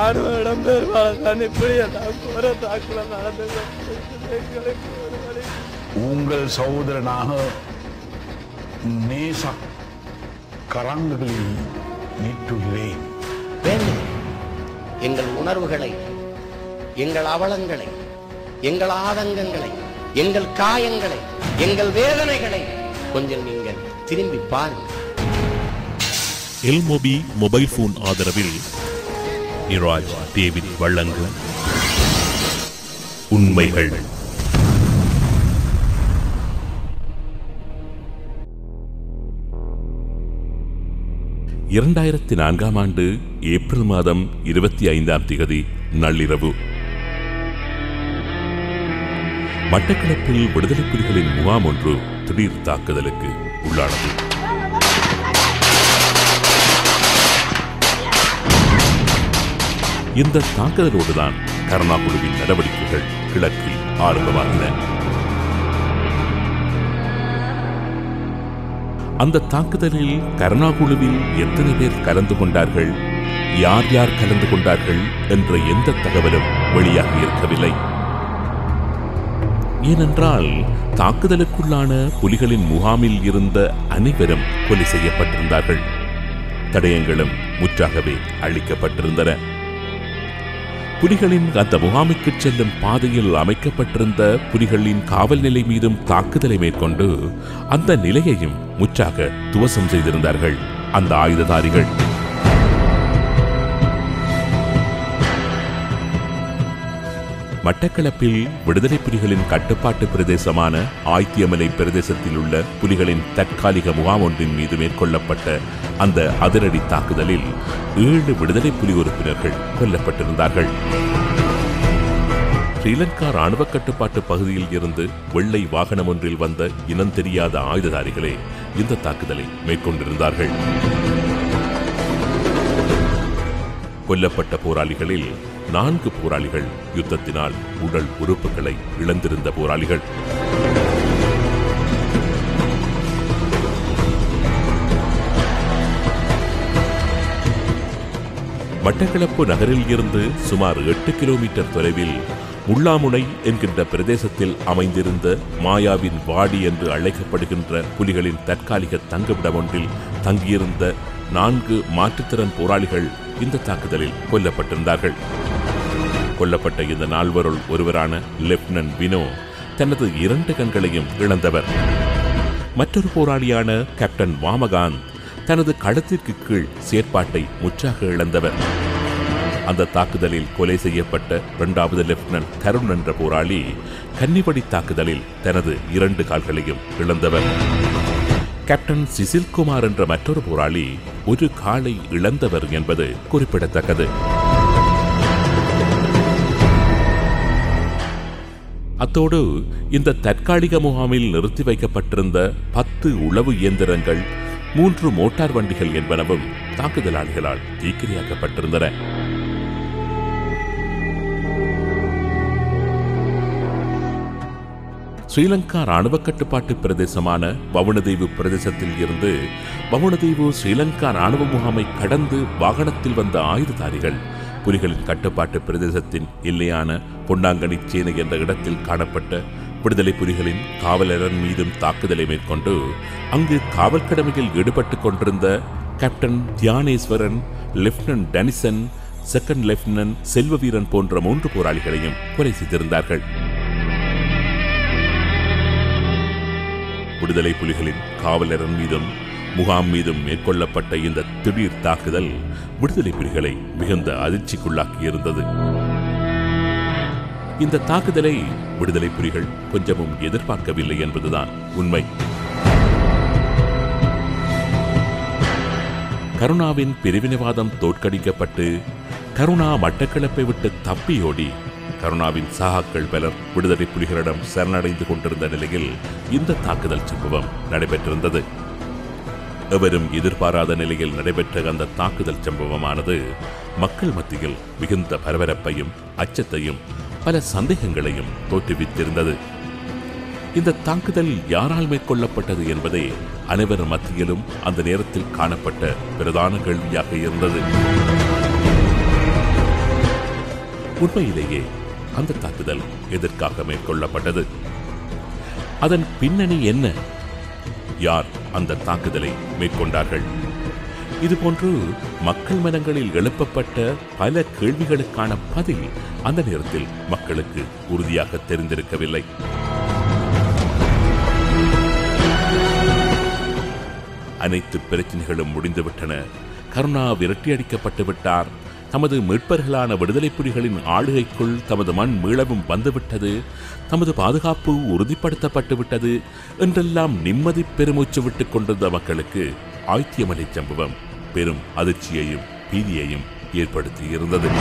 ராணுவ இடம்பெயர்வாளர் தான் இப்படி எல்லாம் கோர தாக்குதல் நடந்தது எங்களுக்கு ஒரு வழி உங்கள் சகோதரனாக நேச கரங்களில் நீட்டுகிறேன் வேண்டும் எங்கள் உணர்வுகளை எங்கள் அவலங்களை எங்கள் ஆதங்கங்களை எங்கள் காயங்களை எங்கள் வேதனைகளை கொஞ்சம் நீங்கள் திரும்பி பாருங்கள் எல்மொபி மொபைல் போன் ஆதரவில் நிராஜ் டேவிட் வழங்கும் உண்மைகள் இரண்டாயிரத்தி நான்காம் ஆண்டு ஏப்ரல் மாதம் இருபத்தி ஐந்தாம் திகதி நள்ளிரவு மட்டக்களப்பில் விடுதலை புலிகளின் முகாம் ஒன்று திடீர் தாக்குதலுக்கு உள்ளானது இந்த தாக்குதலோடுதான் கருணா குழுவின் நடவடிக்கைகள் கிழக்கில் ஆரம்பமாகின அந்த தாக்குதலில் கருணா குழுவில் எத்தனை பேர் கலந்து கொண்டார்கள் யார் யார் கலந்து கொண்டார்கள் என்ற எந்த தகவலும் வெளியாக இருக்கவில்லை ஏனென்றால் தாக்குதலுக்குள்ளான புலிகளின் முகாமில் இருந்த அனைவரும் கொலை செய்யப்பட்டிருந்தார்கள் தடயங்களும் முற்றாகவே அழிக்கப்பட்டிருந்தன புலிகளின் அந்த முகாமுக்கு செல்லும் பாதையில் அமைக்கப்பட்டிருந்த புலிகளின் காவல் நிலை மீதும் தாக்குதலை மேற்கொண்டு அந்த நிலையையும் முற்றாக துவசம் செய்திருந்தார்கள் அந்த ஆயுததாரிகள் மட்டக்களப்பில் விடுதலை புலிகளின் கட்டுப்பாட்டு பிரதேசமான ஆய்த்தியமலை பிரதேசத்தில் உள்ள புலிகளின் தற்காலிக முகாம் ஒன்றின் மீது மேற்கொள்ளப்பட்ட அந்த அதிரடி தாக்குதலில் ஏழு விடுதலை புலி உறுப்பினர்கள் கொல்லப்பட்டிருந்தார்கள் ஸ்ரீலங்கா ராணுவ கட்டுப்பாட்டு பகுதியில் இருந்து வெள்ளை வாகனம் ஒன்றில் வந்த இனம் தெரியாத ஆயுததாரிகளே இந்த தாக்குதலை மேற்கொண்டிருந்தார்கள் கொல்லப்பட்ட போராளிகளில் நான்கு போராளிகள் யுத்தத்தினால் உடல் உறுப்புகளை இழந்திருந்த போராளிகள் மட்டக்களப்பு நகரில் இருந்து சுமார் எட்டு கிலோமீட்டர் தொலைவில் முள்ளாமுனை என்கின்ற பிரதேசத்தில் அமைந்திருந்த மாயாவின் வாடி என்று அழைக்கப்படுகின்ற புலிகளின் தற்காலிக தங்குமிடம் ஒன்றில் தங்கியிருந்த நான்கு மாற்றுத்திறன் போராளிகள் இந்த தாக்குதலில் கொல்லப்பட்டிருந்தார்கள் கொல்லப்பட்ட இந்த நால்வருள் ஒருவரான லெப்டினன்ட் வினோ தனது இரண்டு கண்களையும் இழந்தவர் மற்றொரு போராளியான கேப்டன் வாமகாந்த் தனது களத்திற்கு கீழ் செயற்பாட்டை முற்றாக இழந்தவர் அந்த தாக்குதலில் கொலை செய்யப்பட்ட இரண்டாவது லெப்டினன்ட் தருண் என்ற போராளி கன்னிபடி தாக்குதலில் தனது இரண்டு கால்களையும் இழந்தவர் கேப்டன் சிசில்குமார் என்ற மற்றொரு போராளி ஒரு காலை இழந்தவர் என்பது குறிப்பிடத்தக்கது அத்தோடு இந்த தற்காலிக முகாமில் நிறுத்தி வைக்கப்பட்டிருந்த பத்து உளவு இயந்திரங்கள் மூன்று மோட்டார் வண்டிகள் என்பனவும் தாக்குதலாளிகளால் தீக்கிரையாக்கப்பட்டிருந்தன ஸ்ரீலங்கா ராணுவ கட்டுப்பாட்டு பிரதேசமான வவுணதீவு பிரதேசத்தில் இருந்து வவுணதீவு ஸ்ரீலங்கா ராணுவ முகாமை கடந்து வாகனத்தில் வந்த ஆயுததாரிகள் புலிகளின் கட்டுப்பாட்டு பிரதேசத்தின் எல்லையான பொன்னாங்கனி சேனை என்ற இடத்தில் காணப்பட்ட விடுதலை புலிகளின் காவலரன் மீதும் தாக்குதலை மேற்கொண்டு அங்கு காவல் கடமையில் ஈடுபட்டுக் கொண்டிருந்த captain Dhyaneswaran lieutenant Danison second lieutenant Selvaveeran போன்ற மூன்று போராளிகளையும் கொலை செய்திருந்தார்கள் விடுதலை புலிகளின் காவலரன் மீதும் முகாம் மீதும் மேற்கொள்ளப்பட்ட இந்த திடீர் தாக்குதல் விடுதலை புலிகளை மிகுந்த அதிர்ச்சிக்குள்ளாக்கியிருந்தது இந்த தாக்குதலை விடுதலை புலிகள் கொஞ்சமும் எதிர்பார்க்கவில்லை என்பதுதான் உண்மை கருணாவின் பிரிவினைவாதம் தோற்கடிக்கப்பட்டு கருணா மட்டக்களப்பை விட்டு தப்பியோடி கருணாவின் சகாக்கள் பலர் விடுதலை புலிகளிடம் சரணடைந்து கொண்டிருந்த நிலையில் இந்த தாக்குதல் சம்பவம் நடைபெற்றிருந்தது எவரும் எதிர்பாராத நிலையில் நடைபெற்ற அந்த தாக்குதல் சம்பவமானது மக்கள் மத்தியில் மிகுந்த பரபரப்பையும் அச்சத்தையும் பல சந்தேகங்களையும் தோற்றுவித்திருந்தது இந்த தாக்குதல் யாரால் மேற்கொள்ளப்பட்டது என்பதே அனைவர் மத்தியிலும் அந்த நேரத்தில் காணப்பட்ட பிரதான கேள்வியாக இருந்தது உண்மையிலேயே அந்த தாக்குதல் எதற்காக மேற்கொள்ளப்பட்டது அதன் பின்னணி என்ன யார் அந்த தாக்குதலை மேற்கொண்டார்கள் இதுபோன்று மக்கள் மனங்களில் எழுப்பப்பட்ட பல கேள்விகளுக்கான பதில் அந்த நேரத்தில் மக்களுக்கு உறுதியாக தெரிந்திருக்கவில்லை அனைத்து பிரச்சனைகளும் முடிந்துவிட்டன கருணா விரட்டியடிக்கப்பட்டு விட்டார் தமது மீட்பர்களான விடுதலை புலிகளின் ஆளுகைக்குள் தமது மண் மீளவும் வந்துவிட்டது தமது பாதுகாப்பு உறுதிப்படுத்தப்பட்டு விட்டது என்றெல்லாம் நிம்மதி பெருமூச்சு விட்டுக் கொண்டிருந்த மக்களுக்கு ஆய்த்தியமலை சம்பவம் பெரும் அதிர்ச்சியையும் பீதியையும் ஏற்படுத்தி இருந்தது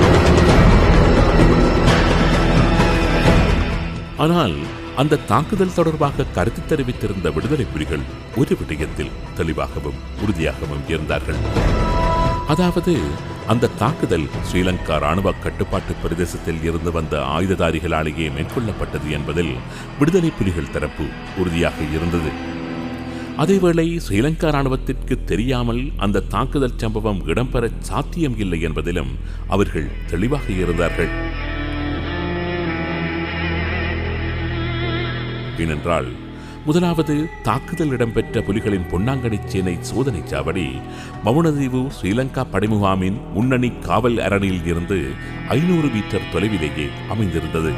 ஆனால் அந்த தாக்குதல் தொடர்பாக கருத்து தெரிவித்திருந்த விடுதலை புலிகள் ஒரு விடயத்தில் தெளிவாகவும் உறுதியாகவும் இருந்தார்கள் அதாவது அந்த தாக்குதல் ஸ்ரீலங்கா ராணுவ கட்டுப்பாட்டு பிரதேசத்தில் இருந்து வந்த ஆயுததாரிகளாலேயே மேற்கொள்ளப்பட்டது என்பதில் விடுதலை புலிகள் தரப்பு உறுதியாக இருந்தது அதேவேளை ஸ்ரீலங்கா ராணுவத்திற்கு தெரியாமல் அந்த தாக்குதல் சம்பவம் இடம்பெற சாத்தியம் இல்லை என்பதிலும் அவர்கள் தெளிவாக இருந்தார்கள் ஏனென்றால் முதலாவது தாக்குதல் இடம்பெற்ற புலிகளின் பொன்னாங்கனி சேனை சோதனை சாவடி மவுனதீவு ஸ்ரீலங்கா படைமுகாமின் முன்னணி காவல் அரணில் இருந்து ஐநூறு மீட்டர் தொலைவிலேயே அமைந்திருந்தது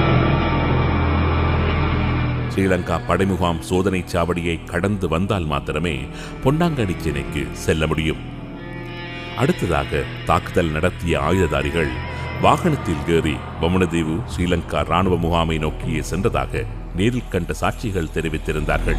ஸ்ரீலங்கா படைமுகாம் சோதனை சாவடியை கடந்து வந்தால் மாத்திரமே பொன்னாங்கனி சேனைக்கு செல்ல முடியும் அடுத்ததாக தாக்குதல் நடத்திய ஆயுததாரிகள் வாகனத்தில் ஏறி வமுனதீவு ஸ்ரீலங்கா ராணுவ முகாமை நோக்கியே சென்றதாக நேரில் கண்ட சாட்சிகள் தெரிவித்திருந்தார்கள்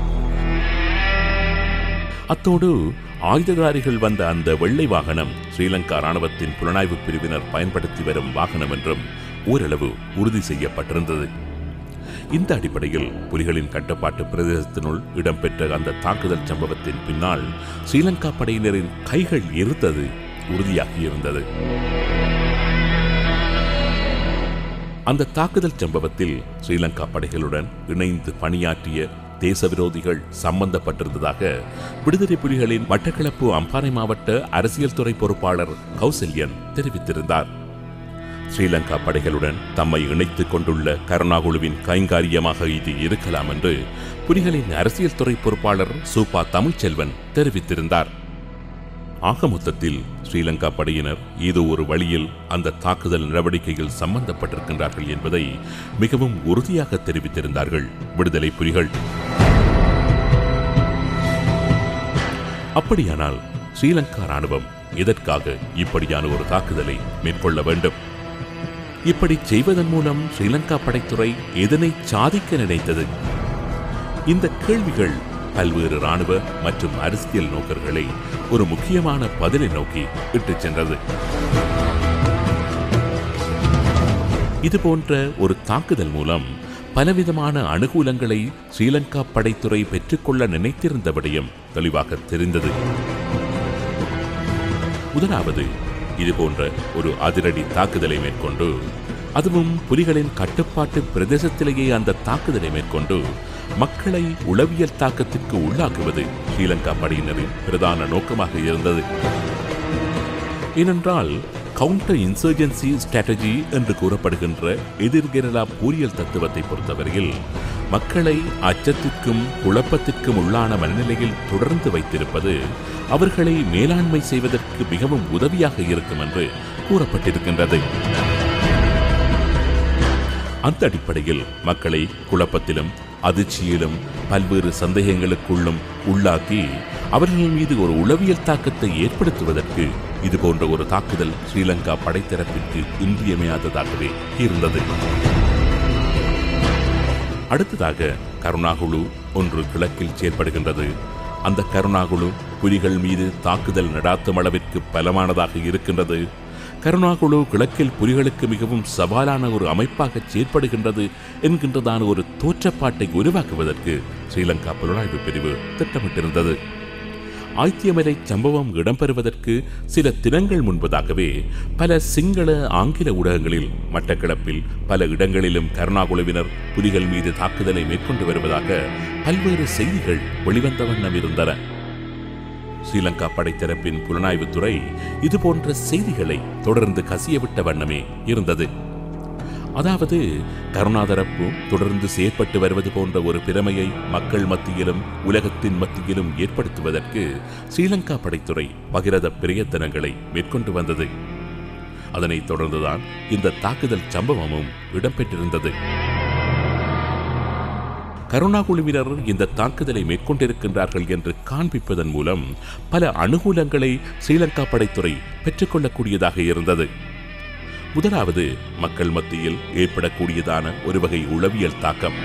அத்தோடு ஆயுததாரிகள் வந்த அந்த வெள்ளை வாகனம் ஸ்ரீலங்கா ராணுவத்தின் புலனாய்வு பிரிவினர் பயன்படுத்தி வரும் வாகனம் என்றும் ஓரளவு உறுதி செய்யப்பட்டிருந்தது இந்த அடிப்படையில் புலிகளின் கட்டுப்பாட்டு பிரதேசத்தினுள் இடம்பெற்ற அந்த தாக்குதல் சம்பவத்தின் பின்னால் ஸ்ரீலங்கா படையினரின் கைகள் இருந்தது உறுதியாகியிருந்தது அந்த தாக்குதல் சம்பவத்தில் ஸ்ரீலங்கா படைகளுடன் இணைந்து பணியாற்றிய தேச விரோதிகள் சம்பந்தப்பட்டிருந்ததாக விடுதலை புலிகளின் மட்டக்களப்பு அம்பாறை மாவட்ட அரசியல் துறை பொறுப்பாளர் கௌசல்யன் தெரிவித்திருந்தார் ஸ்ரீலங்கா படைகளுடன் தம்மை இணைத்துக் கொண்டுள்ள கருணாகுழுவின் கைங்காரியமாக இது இருக்கலாம் என்று புலிகளின் அரசியல் துறை பொறுப்பாளர் சூப்பா தமிழ்ச்செல்வன் தெரிவித்திருந்தார் ஆக மொத்தத்தில் ஸ்ரீலங்கா படையினர் ஏதோ ஒரு வழியில் அந்த தாக்குதல் நடவடிக்கையில் சம்பந்தப்பட்டிருக்கின்றார்கள் என்பதை மிகவும் உறுதியாக தெரிவித்திருந்தார்கள் விடுதலை புலிகள் அப்படியானால் ஸ்ரீலங்கா ராணுவம் எதற்காக இப்படியான ஒரு தாக்குதலை மேற்கொள்ள வேண்டும் இப்படி செய்வதன் மூலம் ஸ்ரீலங்கா படைத்துறை எதனை சாதிக்க நினைத்தது இந்த கேள்விகள் பல்வேறு ராணுவ மற்றும் அரசியல் நோக்கர்களை ஒரு முக்கியமான பதிலை நோக்கி இட்டுச் சென்றது இதுபோன்ற ஒரு தாக்குதல் மூலம் பலவிதமான அனுகூலங்களை ஸ்ரீலங்கா படைத்துறை பெற்றுக்கொள்ள நினைத்திருந்த விடயம் தெளிவாக தெரிந்தது முதலாவது இதுபோன்ற ஒரு அதிரடி தாக்குதலை மேற்கொண்டு அதுவும் புலிகளின் கட்டுப்பாட்டு பிரதேசத்திலேயே அந்த தாக்குதலை மேற்கொண்டு மக்களை உளவியல் தாக்கத்திற்கு உள்ளாக்குவது ஸ்ரீலங்கா படையினரின் பிரதான நோக்கமாக இருந்தது ஏனென்றால் கவுண்டர் இன்சர்ஜென்சி ஸ்ட்ராட்டஜி என்று கூறப்படுகின்ற எதிர்கெரலா பூரியல் தத்துவத்தை பொறுத்தவரையில் மக்களை அச்சத்திற்கும் குழப்பத்திற்கும் உள்ளான மனநிலையில் தொடர்ந்து வைத்திருப்பது அவர்களை மேலாண்மை செய்வதற்கு மிகவும் உதவியாக இருக்கும் என்று கூறப்பட்டிருக்கின்றது அந்த அடிப்படையில் மக்களை குழப்பத்திலும் அதிர்ச்சியிலும் பல்வேறு சந்தேகங்களுக்குள்ளும் உள்ளாக்கி அவர்கள் மீது ஒரு உளவியல் தாக்கத்தை ஏற்படுத்துவதற்கு இது போன்ற ஒரு தாக்குதல் ஸ்ரீலங்கா படைத்தரப்பிற்கு இன்றியமையாததாகவே இருந்தது அடுத்ததாக கருணாகுழு ஒன்று கிழக்கில் செயற்படுகின்றது அந்த கருணாகுழு புலிகள் மீது தாக்குதல் நடாத்தும் அளவிற்கு பலமானதாக இருக்கின்றது கருணாகுழு கிழக்கில் புலிகளுக்கு மிகவும் சவாலான ஒரு அமைப்பாக செயற்படுகின்றது என்கின்றதான ஒரு தோற்றப்பாட்டை உருவாக்குவதற்கு ஸ்ரீலங்கா புலனாய்வு பிரிவு திட்டமிட்டிருந்தது ஆய்த்தியமலை சம்பவம் இடம்பெறுவதற்கு சில தினங்கள் முன்பதாகவே பல சிங்கள ஆங்கில ஊடகங்களில் மட்டக்களப்பில் பல இடங்களிலும் கருணாகுழுவினர் புலிகள் மீது தாக்குதலை மேற்கொண்டு வருவதாக பல்வேறு செய்திகள் வெளிவந்த வண்ணம் இருந்தன ஸ்ரீலங்கா படைத்தரப்பின் புலனாய்வுத்துறை இதுபோன்ற செய்திகளை தொடர்ந்து கசியவிட்ட வண்ணமே இருந்தது அதாவது கருணாதரப்பு தொடர்ந்து செயற்பட்டு வருவது போன்ற ஒரு பிரமையை மக்கள் மத்தியிலும் உலகத்தின் மத்தியிலும் ஏற்படுத்துவதற்கு ஸ்ரீலங்கா படைத்துறை பகிரத பிரயத்தனங்களை மேற்கொண்டு வந்தது அதனைத் தொடர்ந்துதான் இந்த தாக்குதல் சம்பவமும் இடம்பெற்றிருந்தது கருணா குழுவினர் இந்த தாக்குதலை மேற்கொண்டிருக்கின்றார்கள் என்று காண்பிப்பதன் மூலம் பல அனுகூலங்களை ஸ்ரீலங்கா படைத்துறை பெற்றுக்கொள்ளக்கூடியதாக இருந்தது முதலாவது மக்கள் மத்தியில் ஏற்படக்கூடியதான ஒரு வகை உளவியல் தாக்கம்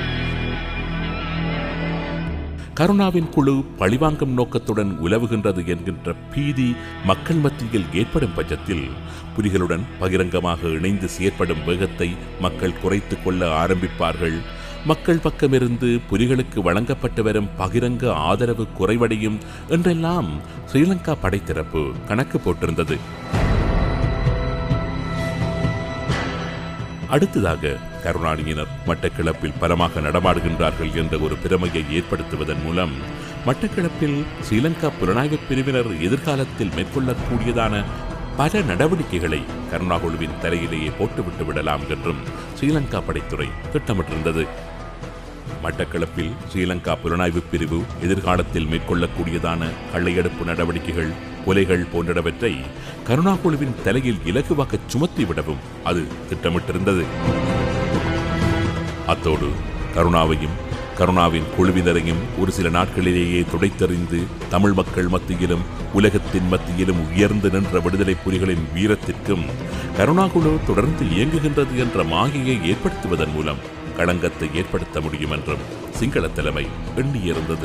கருணாவின் குழு பழிவாங்கும் நோக்கத்துடன் உலவுகின்றது என்கின்ற பீதி மக்கள் மத்தியில் ஏற்படும் பட்சத்தில் புலிகளுடன் பகிரங்கமாக இணைந்து செயற்படும் வேகத்தை மக்கள் குறைத்துக் கொள்ள ஆரம்பிப்பார்கள் மக்கள் பக்கமிருந்து புலிகளுக்கு வழங்கப்பட்டு வரும் பகிரங்க ஆதரவு குறைவடையும் என்றெல்லாம் ஸ்ரீலங்கா படைத்தரப்பு கணக்கு போட்டிருந்தது அடுத்ததாக கருணாநிதியினர் மட்டக்கிளப்பில் பலமாக நடமாடுகின்றார்கள் என்ற ஒரு பிரமையை ஏற்படுத்துவதன் மூலம் மட்டக்கிளப்பில் ஸ்ரீலங்கா புலனாய்வு பிரிவினர் எதிர்காலத்தில் மேற்கொள்ளக்கூடியதான பல நடவடிக்கைகளை கருணா குழுவின் தலையிலேயே போட்டுவிட்டு விடலாம் என்றும் ஸ்ரீலங்கா படைத்துறை திட்டமிட்டிருந்தது மட்டக்களப்பில் ஸ்ரீலங்கா புலனாய்வு பிரிவு எதிர்காலத்தில் மேற்கொள்ளக்கூடியதான கள்ளையெடுப்பு நடவடிக்கைகள் கொலைகள் போன்றவற்றை கருணா குழுவின் தலையில் இலகுவாக சுமத்திவிடவும் அது திட்டமிட்டிருந்தது அத்தோடு கருணாவையும் கருணாவின் குழுவினரையும் ஒரு சில நாட்களிலேயே துடைத்தறிந்து தமிழ் மக்கள் மத்தியிலும் உலகத்தின் மத்தியிலும் உயர்ந்து நின்ற விடுதலை புலிகளின் வீரத்திற்கும் கருணா குழு தொடர்ந்து இயங்குகின்றது என்ற மாயையை ஏற்படுத்துவதன் மூலம் களங்கத்தை ஏற்படுத்த முடியும் என்றும் சிங்கள தலைமை எண்ணியிருந்தது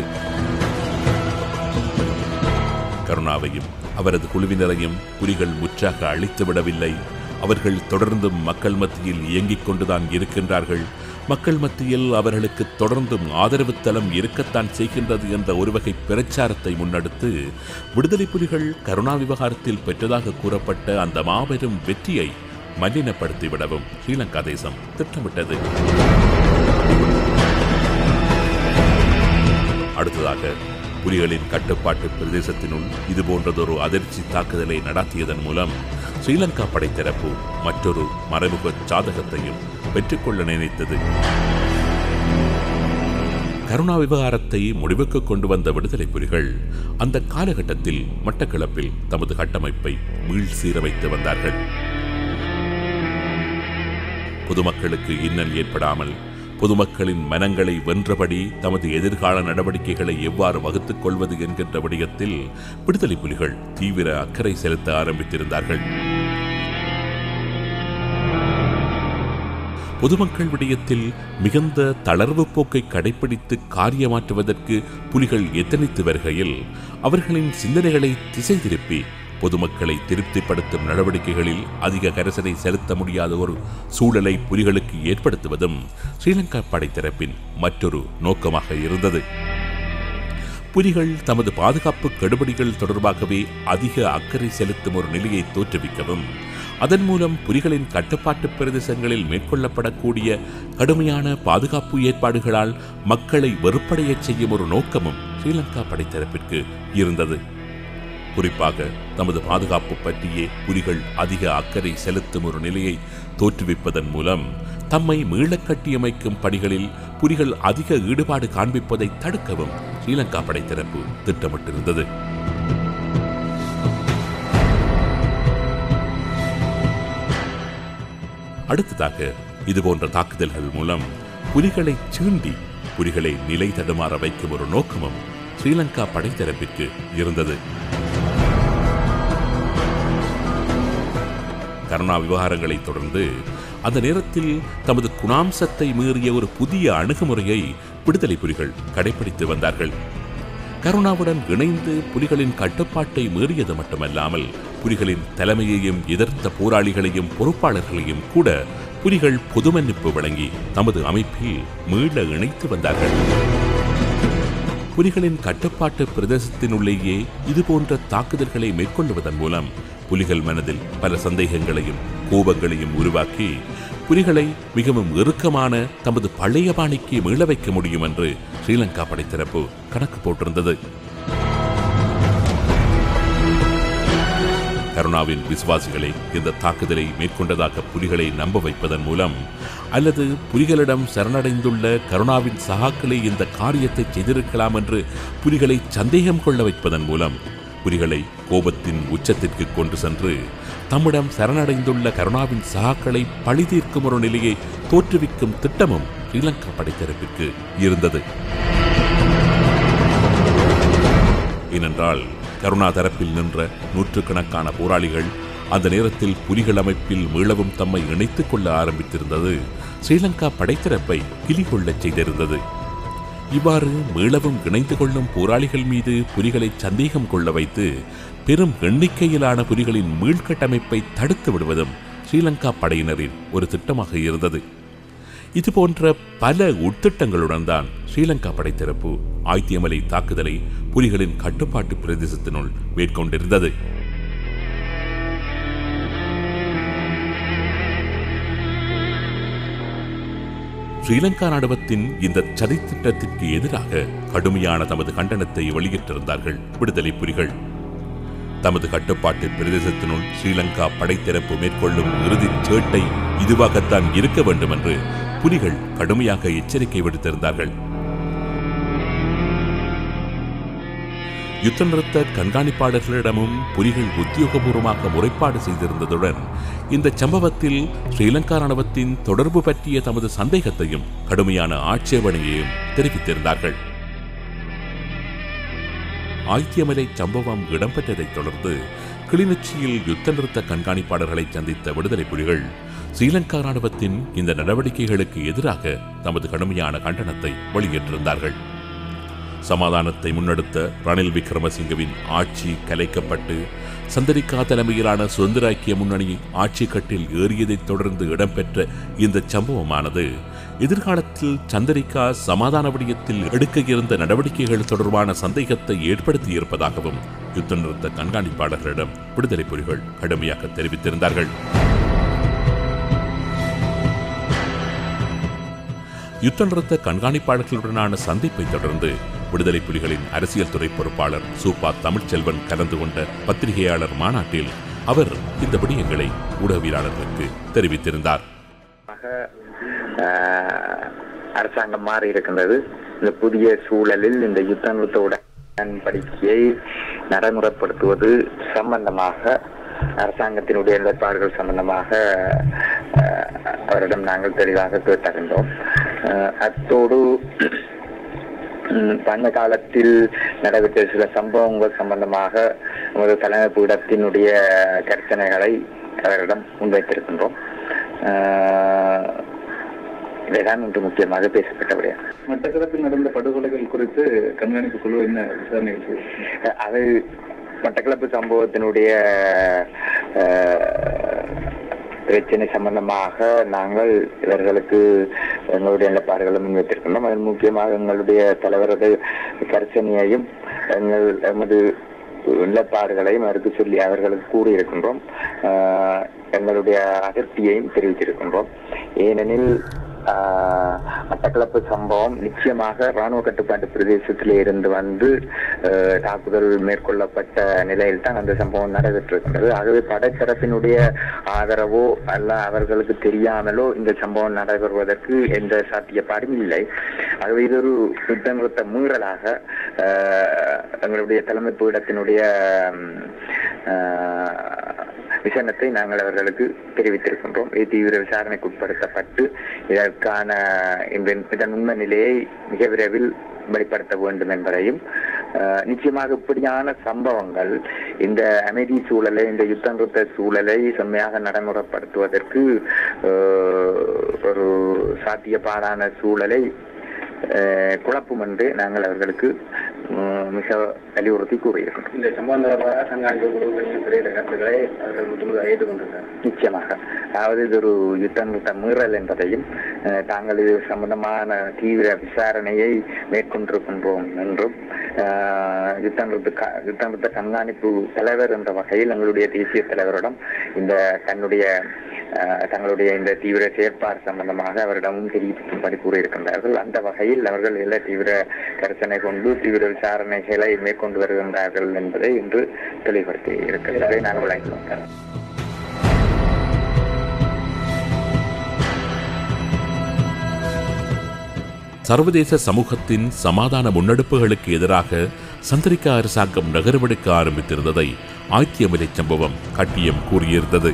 கருணாவையும் அவரது குழுவினரையும் புலிகள் முற்றாக அழித்து விடவில்லை அவர்கள் தொடர்ந்தும் மக்கள் மத்தியில் இயங்கிக் கொண்டுதான் இருக்கின்றார்கள் மக்கள் மத்தியில் அவர்களுக்கு தொடர்ந்தும் ஆதரவு தளம் இருக்கத்தான் செய்கின்றது என்ற ஒரு வகை பிரச்சாரத்தை முன்னெடுத்து விடுதலை புலிகள் கருணா விவகாரத்தில் பெற்றதாக கூறப்பட்ட அந்த மாபெரும் வெற்றியை மலினப்படுத்திவிடவும் ஸ்ரீலங்கா தேசம் திட்டமிட்டது அடுத்ததாக புலிகளின் கட்டுப்பாட்டு பிரதேசத்தினுள் இதுபோன்றதொரு அதிர்ச்சி தாக்குதலை நடாத்தியதன் மூலம் ஸ்ரீலங்கா படைத்தரப்பு மற்றொரு மறைமுக சாதகத்தையும் பெற்றுக்கொள்ள நினைத்தது கருணா விவகாரத்தை முடிவுக்கு கொண்டு வந்த விடுதலை புலிகள் அந்த காலகட்டத்தில் மட்டக்களப்பில் தமது கட்டமைப்பை மீள் சீரமைத்து வந்தார்கள் பொதுமக்களுக்கு இன்னல் ஏற்படாமல் பொதுமக்களின் மனங்களை வென்றபடி தமது எதிர்கால நடவடிக்கைகளை எவ்வாறு வகுத்துக் கொள்வது என்கின்ற விடயத்தில் விடுதலை புலிகள் தீவிர அக்கறை செலுத்த ஆரம்பித்திருந்தார்கள் பொதுமக்கள் விடயத்தில் மிகுந்த தளர்வு போக்கை கடைபிடித்து காரியமாற்றுவதற்கு புலிகள் எத்தனித்து வருகையில் அவர்களின் சிந்தனைகளை திசை திருப்பி பொதுமக்களை திருப்திப்படுத்தும் நடவடிக்கைகளில் அதிக கரசனை செலுத்த முடியாத ஒரு சூழலை புலிகளுக்கு ஏற்படுத்துவதும் ஸ்ரீலங்கா படைத்தரப்பின் மற்றொரு நோக்கமாக இருந்தது புலிகள் தமது பாதுகாப்பு கெடுபிடிகள் தொடர்பாகவே அதிக அக்கறை செலுத்தும் ஒரு நிலையை தோற்றுவிக்கவும் அதன் மூலம் புலிகளின் கட்டுப்பாட்டு பிரதேசங்களில் மேற்கொள்ளப்படக்கூடிய கடுமையான பாதுகாப்பு ஏற்பாடுகளால் மக்களை வெறுப்படையச் செய்யும் ஒரு நோக்கமும் ஸ்ரீலங்கா படைத்தரப்பிற்கு இருந்தது குறிப்பாக தமது பாதுகாப்பு பற்றியே புலிகள் அதிக அக்கறை செலுத்தும் ஒரு நிலையை தோற்றுவிப்பதன் மூலம் தம்மை மீளக் கட்டியமைக்கும் பணிகளில் புலிகள் அதிக ஈடுபாடு காண்பிப்பதை தடுக்கவும் ஸ்ரீலங்கா படைத்தரப்பு திட்டமிட்டிருந்தது அடுத்ததாக இதுபோன்ற தாக்குதல்கள் மூலம் புலிகளை சீண்டி புலிகளை நிலை தடுமாற வைக்கும் ஒரு நோக்கமும் ஸ்ரீலங்கா படைத்தரப்பிற்கு இருந்தது கருணா விவகாரங்களை தொடர்ந்து அந்த நேரத்தில் தமது குணாம்சத்தை மீறிய ஒரு புதிய அணுகுமுறையை விடுதலை புலிகள் கடைபிடித்து வந்தார்கள் கருணாவுடன் இணைந்து புலிகளின் கட்டுப்பாட்டை மீறியது மட்டுமல்லாமல் புலிகளின் தலைமையையும் எதிர்த்த போராளிகளையும் பொறுப்பாளர்களையும் கூட புலிகள் பொது மன்னிப்பு வழங்கி தமது அமைப்பில் மீள இணைத்து வந்தார்கள் புலிகளின் கட்டுப்பாட்டு பிரதேசத்தினுள்ளேயே இதுபோன்ற தாக்குதல்களை மேற்கொள்வதன் மூலம் புலிகள் மனதில் பல சந்தேகங்களையும் கோபங்களையும் உருவாக்கி புலிகளை மிகவும் இறுக்கமான தமது பழைய பாணிக்கு மீள வைக்க முடியும் என்று ஸ்ரீலங்கா படைத்தரப்பு கணக்கு போட்டிருந்தது கருணாவின் விசுவாசிகளை இந்த தாக்குதலை மேற்கொண்டதாக புலிகளை நம்ப வைப்பதன் மூலம் அல்லது புலிகளிடம் சரணடைந்துள்ள கருணாவின் சகாக்களே இந்த காரியத்தை செய்திருக்கலாம் என்று புலிகளை சந்தேகம் கொள்ள வைப்பதன் மூலம் புலிகளை கோபத்தின் உச்சத்திற்கு கொண்டு சென்று தம்மிடம் சரணடைந்துள்ள கருணாவின் சகாக்களை பழி தீர்க்கும் ஒரு நிலையை தோற்றுவிக்கும் திட்டமும் ஸ்ரீலங்கா படைத்தரப்பிற்கு இருந்தது ஏனென்றால் கருணா தரப்பில் நின்ற நூற்றுக்கணக்கான போராளிகள் அந்த நேரத்தில் புலிகள் அமைப்பில் மீளவும் தம்மை இணைத்துக் கொள்ள ஆரம்பித்திருந்தது ஸ்ரீலங்கா படைத்தரப்பை கிளி கொள்ளச் செய்திருந்தது இவ்வாறு மீளவும் இணைந்து கொள்ளும் போராளிகள் மீது புலிகளை சந்தேகம் கொள்ள வைத்து பெரும் எண்ணிக்கையிலான புலிகளின் மீள்கட்டமைப்பை தடுத்து விடுவதும் ஸ்ரீலங்கா படையினரின் ஒரு திட்டமாக இருந்தது இது போன்ற பல உட்திட்டங்களுடன் தான் ஸ்ரீலங்கா படைத்தரப்பு ஆய்த்தியமலை தாக்குதலை புலிகளின் கட்டுப்பாட்டு பிரதேசத்தினுள் மேற்கொண்டிருந்தது ஸ்ரீலங்கா ராணுவத்தின் இந்த சதித்திட்டத்திற்கு எதிராக கடுமையான தமது கண்டனத்தை வெளியிட்டிருந்தார்கள் விடுதலை புலிகள் தமது கட்டுப்பாட்டு பிரதேசத்தினுள் ஸ்ரீலங்கா படைத்தரப்பு மேற்கொள்ளும் இறுதிச் சேட்டை இதுவாகத்தான் இருக்க வேண்டும் என்று புலிகள் கடுமையாக எச்சரிக்கை விடுத்திருந்தார்கள் யுத்த நிறுத்த கண்காணிப்பாளர்களிடமும் புலிகள் உத்தியோகபூர்வமாக முறைப்பாடு செய்திருந்ததுடன் இந்த சம்பவத்தில் ஸ்ரீலங்கா ராணுவத்தின் தொடர்பு பற்றிய தமது சந்தேகத்தையும் கடுமையான ஆட்சேபனையையும் தெரிவித்திருந்தார்கள் ஆய்த்தியமலை சம்பவம் இடம்பெற்றதைத் தொடர்ந்து கிளிநொச்சியில் யுத்த நிறுத்த கண்காணிப்பாளர்களை சந்தித்த விடுதலை புலிகள் ஸ்ரீலங்கா ராணுவத்தின் இந்த நடவடிக்கைகளுக்கு எதிராக தமது கடுமையான கண்டனத்தை வெளியிட்டிருந்தார்கள் சமாதானத்தை முன்னெடுத்த ரணில் விக்ரமசிங்கவின் ஆட்சி கலைக்கப்பட்டு சந்தரிகா தலைமையிலான சுதந்திர ஐக்கிய முன்னணி ஆட்சி கட்டில் ஏறியதைத் தொடர்ந்து இடம்பெற்ற இந்த சம்பவமானது எதிர்காலத்தில் சந்தரிகா சமாதான விடயத்தில் எடுக்க இருந்த நடவடிக்கைகள் தொடர்பான சந்தேகத்தை ஏற்படுத்தியிருப்பதாகவும் யுத்த நிறுத்த கண்காணிப்பாளர்களிடம் விடுதலை புலிகள் கடுமையாக தெரிவித்திருந்தார்கள் யுத்த நிறுத்த கண்காணிப்பாளர்களுடனான சந்திப்பை தொடர்ந்து விடுதலை புலிகளின் அரசியல் துறை பொறுப்பாளர் சூப்பா தமிழ்ச்செல்வன் கலந்து கொண்ட பத்திரிகையாளர் மாநாட்டில் அவர் இந்த விடயங்களை ஊடகவியலாளர்களுக்கு தெரிவித்திருந்தார் ஆஹ், அரசாங்கம் மாறி இருக்கின்றது இந்த புதிய சூழலில் இந்த யுத்த நிறுத்த உடன்படிக்கையை நடைமுறைப்படுத்துவது சம்பந்தமாக அரசாங்கத்தினுடைய நிலைப்பாடுகள் சம்பந்தமாக ஆஹ், அவரிடம் நாங்கள் தெளிவாக கேட்டறிந்தோம் ஆஹ், அத்தோடு ம், பண்ட காலத்தில் நடைபெற்ற சில சம்பவங்கள் சம்பந்தமாக நமது தலைமை பீடத்தினுடைய கருத்தனைகளை அவரிடம் முன்வைத்திருக்கின்றோம் ஆஹ், இவைதான் இன்று முக்கியமாக பேசப்பட்டபடியா மட்டக்களப்பில் நடந்த படுகொலைகள் குறித்து கண்காணிப்பு குழு என்ன விசாரணைகள் செய்தது? அது மட்டக்களப்பு சம்பவத்தினுடைய ஆஹ், பிரச்சனை சம்பந்தமாக நாங்கள் இவர்களுக்கு எங்களுடைய நிலப்பாடுகளை முன்வைத்திருக்கின்றோம் அதில் முக்கியமாக எங்களுடைய தலைவரது கரிசனையையும் எங்கள் எமது நிலப்பாடுகளையும் அவருக்கு சொல்லி அவர்களுக்கு கூறியிருக்கின்றோம் ஆஹ், எங்களுடைய அதிருப்தியையும் தெரிவித்திருக்கின்றோம் ஏனெனில் ஆஹ், மட்டக்களப்பு சம்பவம் நிச்சயமாக ராணுவ கட்டுப்பாட்டு பிரதேசத்திலே இருந்து வந்து ஆஹ், தாக்குதல் மேற்கொள்ளப்பட்ட நிலையில் தான் அந்த சம்பவம் நடைபெற்றிருக்கின்றது ஆகவே படைத்தரப்பினுடைய ஆதரவோ அல்ல அவர்களுக்கு தெரியாமலோ இந்த சம்பவம் நடைபெறுவதற்கு எந்த சாத்தியப்பாடும் இல்லை ஆகவே இது ஒரு யுத்த நிறுத்த மீறலாக ஆஹ், எங்களுடைய தலைமை பீடத்தினுடைய ம், ஆஹ், விசனத்தை நாங்கள் அவர்களுக்கு தெரிவித்திருக்கின்றோம் இது தீவிர விசாரணைக்கு உட்படுத்தப்பட்டு இதற்கான இந்த இதன் உண்மை நிலையை மிக விரைவில் வெளிப்படுத்த வேண்டும் என்பதையும் ஆஹ், நிச்சயமாக இப்படியான சம்பவங்கள் இந்த அமைதி சூழலை இந்த யுத்த நிறுத்த சூழலை செம்மையாக நடைமுறைப்படுத்துவதற்கு ஆஹ், ஒரு சாத்தியப்பாடான சூழலை ஆஹ், குழப்பும் என்று நாங்கள் அவர்களுக்கு உம், மிக வலியுறுத்தி கூறியிருக்கிறோம் இந்த சம்பவம் தொடர்பாக கண்காணிப்பு குழுக்களின் திரையிட கருத்துக்களை அவர்கள் முற்றுமுழுதாக ஏற்றுக்கொண்டிருக்கிறார் நிச்சயமாக அதாவது இது ஒரு யுத்த நிறுத்த மீறல் என்பதையும் அஹ், தாங்கள் இது சம்பந்தமான தீவிர விசாரணையை மேற்கொண்டிருக்கின்றோம் என்றும் அஹ், யுத்த நிறுத்த க- யுத்த நிறுத்த கண்காணிப்பு தலைவர் என்ற வகையில் எங்களுடைய தேசிய தலைவரிடம் இந்த தன்னுடைய அஹ், தங்களுடைய இந்த தீவிர செயற்பாடு சம்பந்தமாக அவரிடமும் தெரிவிக்கும்படி கூறியிருக்கின்றார்கள் அந்த வகையில் அவர்கள் எல்லா தீவிர கரிசனை கொண்டு தீவிர விசாரணைகளை மேற்கொண்டு வருகின்றார்கள் என்பதை இன்று தெளிவுபடுத்தி இருக்கிறதை நாங்கள் வழங்கினோம் சர்வதேச சமூகத்தின் சமாதான முன்னெடுப்புகளுக்கு எதிராக சந்திரிகா அரசாங்கம் நகர்வெடுக்க ஆரம்பித்திருந்ததை ஆய்த்தியமலை சம்பவம் கட்டியம் கூறியிருந்தது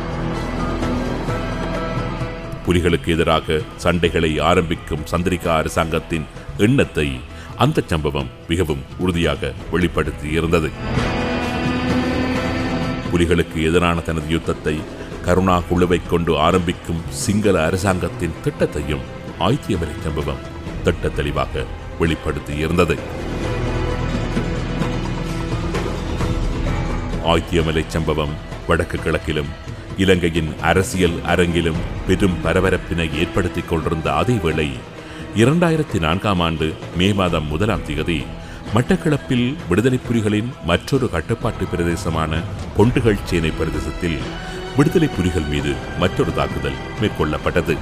புலிகளுக்கு எதிராக சண்டைகளை ஆரம்பிக்கும் சந்திரிகா அரசாங்கத்தின் எண்ணத்தை அந்த சம்பவம் மிகவும் உறுதியாக வெளிப்படுத்தியிருந்தது புலிகளுக்கு எதிரான தனது யுத்தத்தை கருணா குழுவைக் கொண்டு ஆரம்பிக்கும் சிங்கள அரசாங்கத்தின் திட்டத்தையும் ஆய்த்தியமலை சம்பவம் திட்ட தெளிவாக வெளிப்படுத்தியிருந்தது ஆய்த்தியமலை சம்பவம் வடக்கு கிழக்கிலும் இலங்கையின் அரசியல் அரங்கிலும் பெரும் பரபரப்பினை ஏற்படுத்திக் கொண்டிருந்த அதேவேளை இரண்டாயிரத்தி நான்காம் ஆண்டு மே மாதம் முதலாம் தேதி மட்டக்களப்பில் விடுதலை புலிகளின் மற்றொரு கட்டுப்பாட்டு பிரதேசமான பொண்டுகள் சேனை பிரதேசத்தில் விடுதலை புலிகள் மீது மற்றொரு தாக்குதல் மேற்கொள்ளப்பட்டது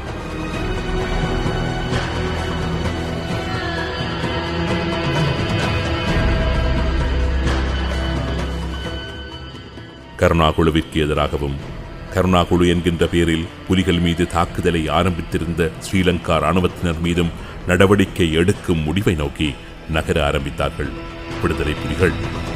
கருணா குழுவிற்கு எதிராகவும் கருணா குழு என்கின்ற பெயரில் புலிகள் மீது தாக்குதலை ஆரம்பித்திருந்த ஸ்ரீலங்கா ராணுவத்தினர் மீதும் நடவடிக்கை எடுக்கும் முடிவை நோக்கி நகர ஆரம்பித்தார்கள் விடுதலை புலிகள்